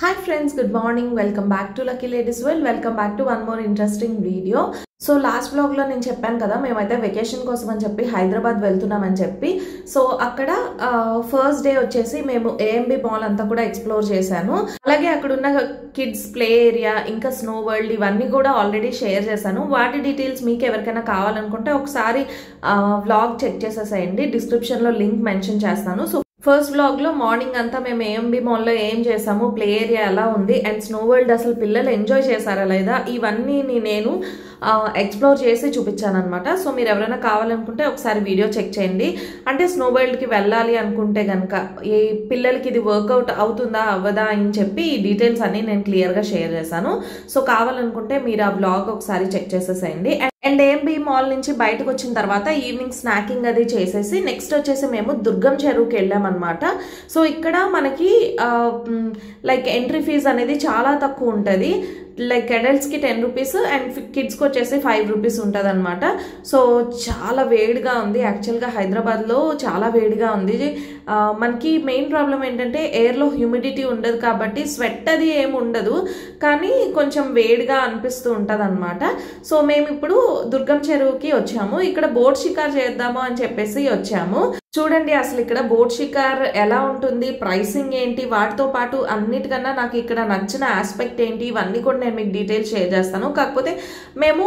hi friends good morning welcome back to lucky ladies well welcome back to one more interesting video so last బ్లాగ్లో నేను చెప్పాను కదా మేమైతే vacation కోసం అని చెప్పి హైదరాబాద్ వెళ్తున్నామని చెప్పి సో అక్కడ ఫస్ట్ డే వచ్చేసి మేము ఏఎంబి మాల్ అంతా కూడా ఎక్స్ప్లోర్ చేశాను అలాగే అక్కడ ఉన్న కిడ్స్ ప్లే ఏరియా ఇంకా స్నో వరల్డ్ ఇవన్నీ కూడా ఆల్రెడీ షేర్ చేశాను వాటి డీటెయిల్స్ మీకు ఎవరికైనా కావాలనుకుంటే ఒకసారి వ్లాగ్ చెక్ చేసేసేయండి డిస్క్రిప్షన్లో లింక్ మెన్షన్ చేస్తాను సో ఫస్ట్ బ్లాగ్ లో మార్నింగ్ అంతా మేము ఏఎంబి మాల్లో ఏం చేసాము ప్లే ఏరియా ఎలా ఉంది అండ్ స్నో వరల్డ్ అసలు పిల్లలు ఎంజాయ్ చేశారా లేదా ఇవన్నీ నేను ఎక్స్ప్లోర్ చేసి చూపించాను అనమాట సో మీరు ఎవరైనా కావాలనుకుంటే ఒకసారి వీడియో చెక్ చేయండి అంటే స్నో వరల్డ్కి వెళ్ళాలి అనుకుంటే కనుక ఈ పిల్లలకి ఇది వర్కౌట్ అవుతుందా అవ్వదా అని చెప్పి ఈ డీటెయిల్స్ అన్ని నేను క్లియర్గా షేర్ చేశాను సో కావాలనుకుంటే మీరు ఆ బ్లాగ్ ఒకసారి చెక్ చేసేసేయండి అండ్ ఏఎంబి మాల్ నుంచి బయటకు వచ్చిన తర్వాత ఈవినింగ్ స్నాకింగ్ అది చేసేసి నెక్స్ట్ వచ్చేసి మేము దుర్గం చెరువుకి వెళ్ళామన్నమాట సో ఇక్కడ మనకి లైక్ ఎంట్రీ ఫీజ్ అనేది చాలా తక్కువ ఉంటుంది లైక్ అడల్ట్స్కి టెన్ రూపీస్ అండ్ కిడ్స్కి వచ్చేసి ఫైవ్ రూపీస్ ఉంటుంది అనమాట సో చాలా వేడిగా ఉంది యాక్చువల్గా హైదరాబాద్లో చాలా వేడిగా ఉంది మనకి మెయిన్ ప్రాబ్లం ఏంటంటే ఎయిర్లో హ్యూమిడిటీ ఉండదు కాబట్టి స్వెట్ అది ఏమి ఉండదు కానీ కొంచెం వేడిగా అనిపిస్తూ ఉంటుంది అనమాట సో మేము ఇప్పుడు దుర్గం చెరువుకి వచ్చాము ఇక్కడ బోట్ షికార్ చేద్దాము అని చెప్పేసి వచ్చాము చూడండి అసలు ఇక్కడ బోట్ షికార్ ఎలా ఉంటుంది ప్రైసింగ్ ఏంటి వాటితో పాటు అన్నిటికన్నా నాకు ఇక్కడ నచ్చిన ఆస్పెక్ట్ ఏంటి ఇవన్నీ కూడా నేను మీకు డీటెయిల్స్ షేర్ చేస్తాను కాకపోతే మేము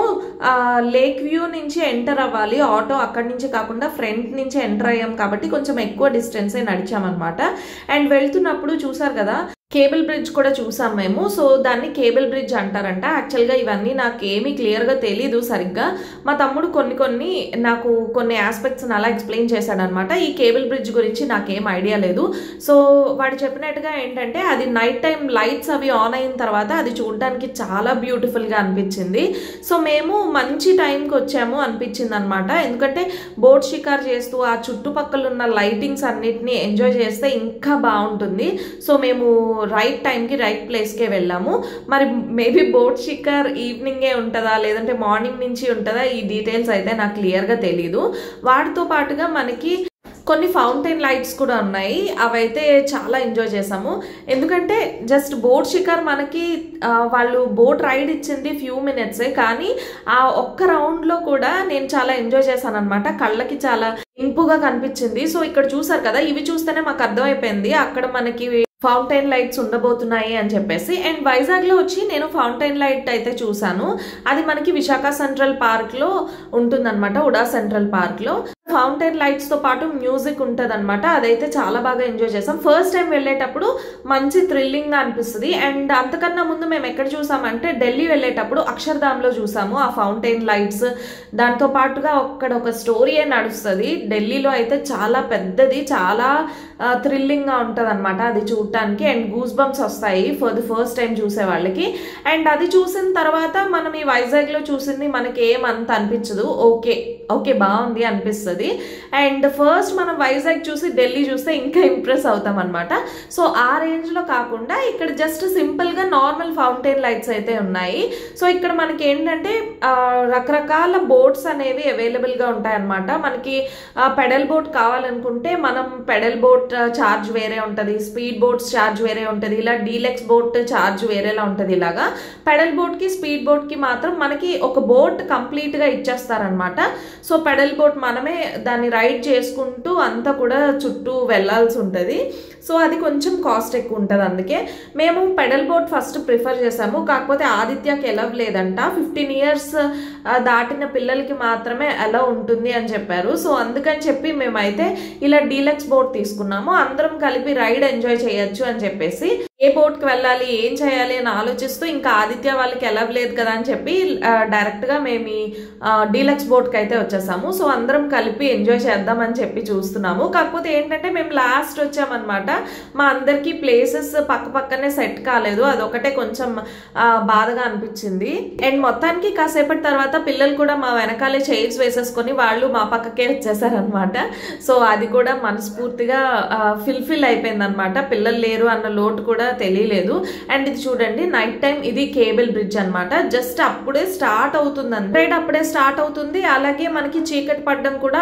లేక్ వ్యూ నుంచి ఎంటర్ అవ్వాలి ఆటో అక్కడి నుంచి కాకుండా ఫ్రంట్ నుంచి ఎంటర్ అయ్యాం కాబట్టి కొంచెం ఎక్కువ డిస్టెన్సే నడిచామన్నమాట అండ్ వెళ్తున్నప్పుడు చూసారు కదా కేబుల్ బ్రిడ్జ్ కూడా చూసాం మేము సో దాన్ని కేబుల్ బ్రిడ్జ్ అంటారంట యాక్చువల్గా ఇవన్నీ నాకు ఏమీ క్లియర్గా తెలీదు సరిగ్గా మా తమ్ముడు కొన్ని కొన్ని నాకు కొన్ని ఆస్పెక్ట్స్ని అలా ఎక్స్ప్లెయిన్ చేశాడనమాట ఈ కేబుల్ బ్రిడ్జ్ గురించి నాకేం ఐడియా లేదు సో వాడు చెప్పినట్టుగా ఏంటంటే అది నైట్ టైం లైట్స్ అవి ఆన్ అయిన తర్వాత అది చూడడానికి చాలా బ్యూటిఫుల్గా అనిపించింది సో మేము మంచి టైంకి వచ్చాము అనిపించింది అనమాట ఎందుకంటే బోట్ షికార్ చేస్తూ ఆ చుట్టుపక్కల ఉన్న లైటింగ్స్ అన్నిటిని ఎంజాయ్ చేస్తే ఇంకా బాగుంటుంది సో మేము రైట్ టైంకి రైట్ ప్లేస్కే వెళ్ళాము మరి మేబీ బోట్ షిక్కర్ ఈవినింగే ఉంటుందా లేదంటే మార్నింగ్ నుంచి ఉంటుందా ఈ డీటెయిల్స్ అయితే నాకు క్లియర్గా తెలీదు వాటితో పాటుగా మనకి కొన్ని ఫౌంటైన్ లైట్స్ కూడా ఉన్నాయి అవైతే చాలా ఎంజాయ్ చేసాము ఎందుకంటే జస్ట్ బోట్ షికార్ మనకి వాళ్ళు బోట్ రైడ్ ఇచ్చింది ఫ్యూ మినిట్సే కానీ ఆ ఒక్క రౌండ్లో కూడా నేను చాలా ఎంజాయ్ చేశాను అనమాట కళ్ళకి చాలా ఇంపుగా కనిపించింది సో ఇక్కడ చూసారు కదా ఇవి చూస్తేనే మాకు అర్థమైపోయింది అక్కడ మనకి ఫౌంటైన్ లైట్స్ ఉండబోతున్నాయి అని చెప్పేసి అండ్ వైజాగ్లో వచ్చి నేను ఫౌంటైన్ లైట్ అయితే చూసాను అది మనకి విశాఖ సెంట్రల్ పార్క్లో ఉంటుందన్నమాట ఉడా సెంట్రల్ పార్క్లో ఫౌంటైన్ లైట్స్తో పాటు మ్యూజిక్ ఉంటుంది అనమాట అదైతే చాలా బాగా ఎంజాయ్ చేసాం ఫస్ట్ టైం వెళ్ళేటప్పుడు మంచి థ్రిల్లింగ్గా అనిపిస్తుంది అండ్ అంతకన్నా ముందు మేము ఎక్కడ చూసామంటే ఢిల్లీ వెళ్ళేటప్పుడు అక్షర్ధామ్లో చూసాము ఆ ఫౌంటైన్ లైట్స్ దాంతో పాటుగా అక్కడ ఒక స్టోరీయే నడుస్తుంది ఢిల్లీలో అయితే చాలా పెద్దది చాలా థ్రిల్లింగ్గా ఉంటుంది అనమాట అది చూడటానికి అండ్ గూస్ బంప్స్ వస్తాయి ఫర్ ది ఫస్ట్ టైం చూసే వాళ్ళకి అండ్ అది చూసిన తర్వాత మనం ఈ వైజాగ్లో చూసింది మనకి ఏమంత అనిపించదు ఓకే ఓకే బాగుంది అనిపిస్తుంది అండ్ ఫస్ట్ మనం వైజాగ్ చూసి ఢిల్లీ చూస్తే ఇంకా ఇంప్రెస్ అవుతాం అనమాట సో ఆ రేంజ్లో కాకుండా ఇక్కడ జస్ట్ సింపుల్గా నార్మల్ ఫౌంటైన్ లైట్స్ అయితే ఉన్నాయి సో ఇక్కడ మనకి ఏంటంటే రకరకాల బోట్స్ అనేవి అవైలబుల్గా ఉంటాయన్నమాట మనకి పెడల్ బోట్ కావాలనుకుంటే మనం పెడల్ బోట్ ఛార్జ్ వేరే ఉంటుంది స్పీడ్ బోట్స్ ఛార్జ్ వేరే ఉంటుంది ఇలా డీలెక్స్ బోట్ ఛార్జ్ వేరేలా ఉంటుంది ఇలాగా పెడల్ బోట్కి స్పీడ్ బోట్కి మాత్రం మనకి ఒక బోట్ కంప్లీట్గా ఇచ్చేస్తారనమాట సో పెడల్ బోట్ మనమే దాన్ని రైడ్ చేసుకుంటూ అంతా కూడా చుట్టూ వెళ్ళాల్సి ఉంటుంది సో అది కొంచెం కాస్ట్ ఎక్కువ ఉంటుంది అందుకే మేము పెడల్ బోట్ ఫస్ట్ ప్రిఫర్ చేసాము కాకపోతే ఆదిత్యకి ఎలా లేదంట ఫిఫ్టీన్ ఇయర్స్ దాటిన పిల్లలకి మాత్రమే ఎలా ఉంటుంది అని చెప్పారు సో అందుకని చెప్పి మేమైతే ఇలా డీలక్స్ బోట్ తీసుకున్నాము అందరం కలిపి రైడ్ ఎంజాయ్ చేయొచ్చు అని చెప్పేసి ఏ బోట్కి వెళ్ళాలి ఏం చేయాలి అని ఆలోచిస్తూ ఇంకా ఆదిత్య వాళ్ళకి ఎలా లేదు కదా అని చెప్పి డైరెక్ట్గా మేము ఈ డీలక్స్ బోట్కి అయితే వచ్చేసాము సో అందరం కలిపి ఎంజాయ్ చేద్దామని చెప్పి చూస్తున్నాము కాకపోతే ఏంటంటే మేము లాస్ట్ వచ్చామన్నమాట మా అందరికీ ప్లేసెస్ పక్క పక్కనే సెట్ కాలేదు అదొకటే కొంచెం బాధగా అనిపించింది అండ్ మొత్తానికి కాసేపటి తర్వాత పిల్లలు కూడా మా వెనకాలే చైర్స్ వేసేసుకొని వాళ్ళు మా పక్కకే వచ్చేసారనమాట సో అది కూడా మనస్ఫూర్తిగా ఫిల్ఫిల్ అయిపోయింది అనమాట పిల్లలు లేరు అన్న లోటు కూడా తెలియలేదు అండ్ ఇది చూడండి నైట్ టైం ఇది కేబుల్ బ్రిడ్జ్ అనమాట జస్ట్ అప్పుడే స్టార్ట్ అవుతుంది రైడ్ అప్పుడే స్టార్ట్ అవుతుంది అలాగే మనకి చీకటి పడడం కూడా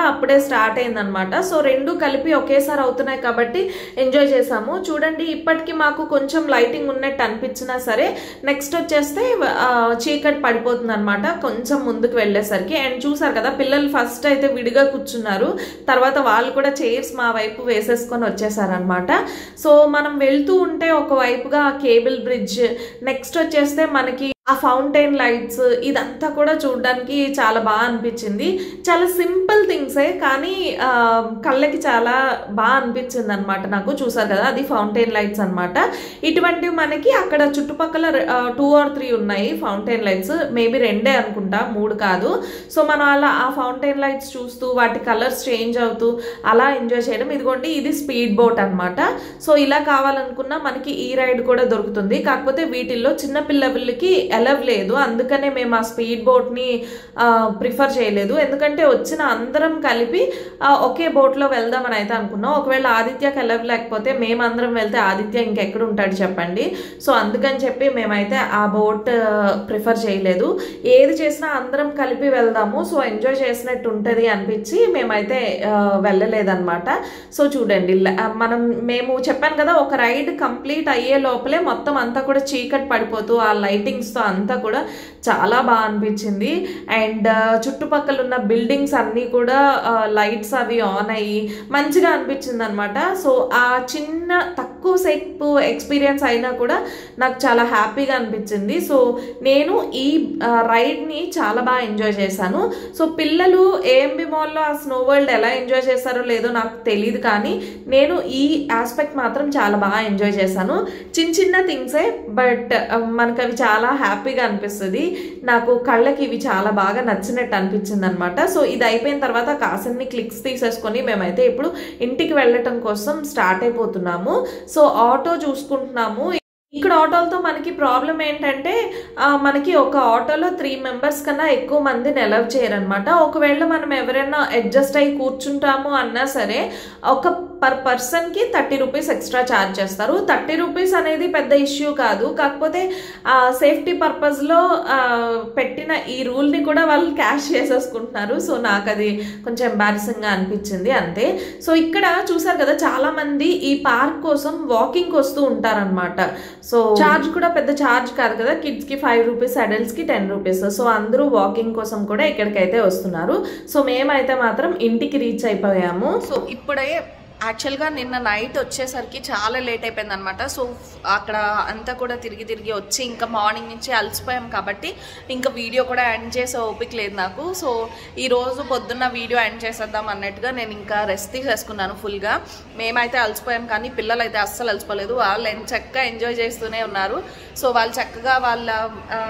అప్పుడే స్టార్ట్ అయిందనమాట సో రెండు కలిపి ఒకేసారి అవుతున్నాయి కాబట్టి ఎంజాయ్ చేసాము చూడండి ఇప్పటికి మాకు కొంచెం లైటింగ్ ఉన్నట్టు అనిపించినా సరే నెక్స్ట్ వచ్చేస్తే ఆ, చీకటి పడిపోతుంది అనమాట కొంచెం ముందుకు వెళ్ళేసరికి అండ్ చూసారు కదా పిల్లలు ఫస్ట్ అయితే విడిగా కూర్చున్నారు తర్వాత వాళ్ళు కూడా చైర్స్ మా వైపు వేసేసుకొని వచ్చేసారనమాట సో మనం వెళ్తూ ఉంటే ఒక వైపుగా కేబుల్ బ్రిడ్జ్ నెక్స్ట్ వచ్చేస్తే మనకి ఆ ఫౌంటైన్ లైట్స్ ఇదంతా కూడా చూడడానికి చాలా బాగా అనిపించింది చాలా సింపుల్ థింగ్సే కానీ ఆ, కళ్ళకి చాలా బాగా అనిపించింది అనమాట నాకు చూసారు కదా అది ఫౌంటైన్ లైట్స్ అన్నమాట ఇటువంటివి మనకి అక్కడ చుట్టుపక్కల టూ ఆర్ త్రీ ఉన్నాయి ఫౌంటైన్ లైట్స్ మేబీ రెండే అనుకుంటా మూడు కాదు సో మనం అలా ఆ ఫౌంటైన్ లైట్స్ చూస్తూ వాటి కలర్స్ చేంజ్ అవుతూ అలా ఎంజాయ్ చేయడం ఇదిగోండి ఇది స్పీడ్ బోట్ అన్నమాట సో ఇలా కావాలనుకున్నా మనకి ఈ రైడ్ కూడా దొరుకుతుంది కాకపోతే వీటిల్లో చిన్న పిల్లలకి ఎలవ్ లేదు అందుకనే మేము ఆ స్పీడ్ బోట్ని ప్రిఫర్ చేయలేదు ఎందుకంటే వచ్చిన అందరం కలిపి ఆ, ఒకే బోట్లో వెళ్దామని అయితే అనుకున్నాం ఒకవేళ ఆదిత్యకి ఎలవ్ లేకపోతే మేమందరం వెళ్తే ఆదిత్య ఇంకెక్కడ ఉంటాడు చెప్పండి సో అందుకని చెప్పి మేమైతే ఆ బోట్ ప్రిఫర్ చేయలేదు ఏది చేసినా అందరం కలిపి వెళ్దాము సో ఎంజాయ్ చేసినట్టు ఉంటుంది అనిపించి మేమైతే ఆ, వెళ్ళలేదన్నమాట సో చూడండి ల- ఆ, మనం మేము చెప్పాను కదా ఒక రైడ్ కంప్లీట్ అయ్యే లోపలే మొత్తం అంతా కూడా చీకటి పడిపోతూ ఆ లైటింగ్స్తో అంతా కూడా చాలా బాగా అనిపించింది అండ్ చుట్టుపక్కల ఉన్న బిల్డింగ్స్ అన్నీ కూడా లైట్స్ అవి ఆన్ అయ్యి మంచిగా అనిపించింది అనమాట సో ఆ చిన్న తక్కువ సేపు ఎక్స్పీరియన్స్ అయినా కూడా నాకు చాలా హ్యాపీగా అనిపించింది సో నేను ఈ రైడ్ని చాలా బాగా ఎంజాయ్ చేశాను సో పిల్లలు ఏఎంబి మాల్లో ఆ స్నో వరల్డ్ ఎలా ఎంజాయ్ చేస్తారో లేదో నాకు తెలియదు కానీ నేను ఈ ఆస్పెక్ట్ మాత్రం చాలా బాగా ఎంజాయ్ చేశాను చిన్న చిన్న థింగ్సే బట్ మనకు అవి చాలా హ్యాపీగా అనిపిస్తుంది నాకు కళ్ళకి ఇవి చాలా బాగా నచ్చినట్టు అనిపించింది అనమాట సో ఇది అయిపోయిన తర్వాత కాసన్ని క్లిక్స్ తీసేసుకొని మేమైతే ఇప్పుడు ఇంటికి వెళ్ళటం కోసం స్టార్ట్ అయిపోతున్నాము సో ఆటో చూసుకుంటున్నాము ఇక్కడ ఆటోలతో మనకి ప్రాబ్లం ఏంటంటే ఆ, మనకి ఒక ఆటోలో త్రీ మెంబర్స్ కన్నా ఎక్కువ మందిని అలౌ చేయరనమాట ఒకవేళ మనం ఎవరైనా అడ్జస్ట్ అయ్యి కూర్చుంటాము అన్నా సరే ఒక పర్ పర్సన్కి థర్టీ రూపీస్ ఎక్స్ట్రా ఛార్జ్ చేస్తారు థర్టీ రూపీస్ అనేది పెద్ద ఇష్యూ కాదు కాకపోతే సేఫ్టీ పర్పస్లో పెట్టిన ఈ రూల్ని కూడా వాళ్ళు క్యాష్ చేసేసుకుంటున్నారు సో నాకు అది కొంచెం ఎంబారసింగ్గా అనిపించింది అంతే సో ఇక్కడ చూసారు కదా చాలా మంది ఈ పార్క్ కోసం వాకింగ్ వస్తూ ఉంటారనమాట సో చార్జ్ కూడా పెద్ద చార్జ్ కాదు కదా కిడ్స్ కి ఫైవ్ రూపీస్ అడల్ట్స్ కి టెన్ రూపీస్ సో అందరూ వాకింగ్ కోసం కూడా ఇక్కడికైతే వస్తున్నారు సో మేమైతే మాత్రం ఇంటికి రీచ్ అయిపోయాము సో ఇప్పుడే యాక్చువల్గా నిన్న నైట్ వచ్చేసరికి చాలా లేట్ అయిపోయింది అనమాట సో అక్కడ అంతా కూడా తిరిగి తిరిగి వచ్చి ఇంకా మార్నింగ్ నుంచి అలసిపోయాం కాబట్టి ఇంకా వీడియో కూడా ఎండ్ చేసే ఓపిక లేదు నాకు సో ఈ రోజు పొద్దున్న వీడియో ఎండ్ చేసేద్దాం అన్నట్టుగా నేను ఇంకా రెస్ట్ తీసేసుకున్నాను ఫుల్గా మేమైతే అలసిపోయాం కానీ పిల్లలు అయితే అస్సలు అలసిపోలేదు వాళ్ళు ఎన్- చక్కగా ఎంజాయ్ చేస్తూనే ఉన్నారు సో వాళ్ళు చక్కగా వాళ్ళ ఆ,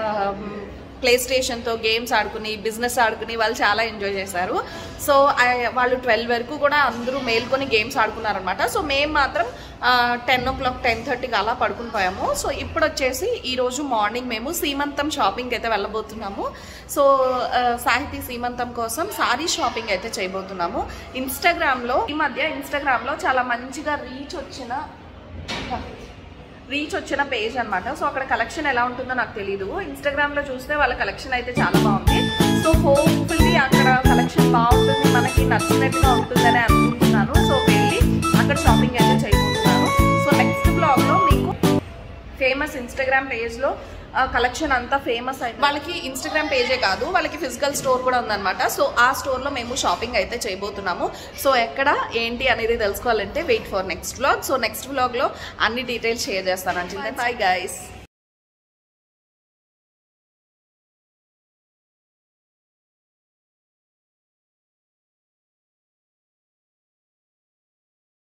ప్లే స్టేషన్తో గేమ్స్ ఆడుకుని బిజినెస్ ఆడుకుని వాళ్ళు చాలా ఎంజాయ్ చేశారు సో ఆ- వాళ్ళు ట్వెల్వ్ వరకు కూడా అందరూ మేల్కొని గేమ్స్ ఆడుకున్నారనమాట సో మేము మాత్రం టెన్ ఓ క్లాక్ టెన్ థర్టీకి అలా పడుకుని పోయాము సో ఇప్పుడు వచ్చేసి ఈరోజు మార్నింగ్ మేము సీమంతం షాపింగ్ అయితే వెళ్ళబోతున్నాము సో ఆ, సాహితీ సీమంతం కోసం సారీ షాపింగ్ అయితే చేయబోతున్నాము ఇన్స్టాగ్రామ్లో ఈ మధ్య ఇన్స్టాగ్రామ్లో చాలా మంచిగా రీచ్ వచ్చిన రీచ్ వచ్చిన పేజ్ అన్నమాట సో అక్కడ కలెక్షన్ ఎలా ఉంటుందో నాకు తెలియదు ఇన్స్టాగ్రామ్ లో చూస్తే వాళ్ళ కలెక్షన్ అయితే చాలా బాగుంది సో హోప్ఫుల్లీ అక్కడ కలెక్షన్ బాగుంటుంది మనకి నచ్చినట్టుగా ఉంటుందని అనుకుంటున్నాను సో వెళ్ళి అక్కడ షాపింగ్ అయితే చేయబోతున్నాను సో నెక్స్ట్ బ్లాగ్ లో మీకు ఫేమస్ ఇన్స్టాగ్రామ్ పేజ్ లో కలెక్షన్ అంతా ఫేమస్ అయింది వాళ్ళకి ఇన్స్టాగ్రామ్ పేజే కాదు వాళ్ళకి ఫిజికల్ స్టోర్ కూడా ఉందన్నమాట సో ఆ స్టోర్ లో మేము షాపింగ్ అయితే చేయబోతున్నాము సో ఎక్కడ ఏంటి అనేది తెలుసుకోవాలంటే wait for next vlog so next vlog లో అన్ని డీటెయిల్స్ షేర్ చేస్తాను అంటే బాయ్ గైస్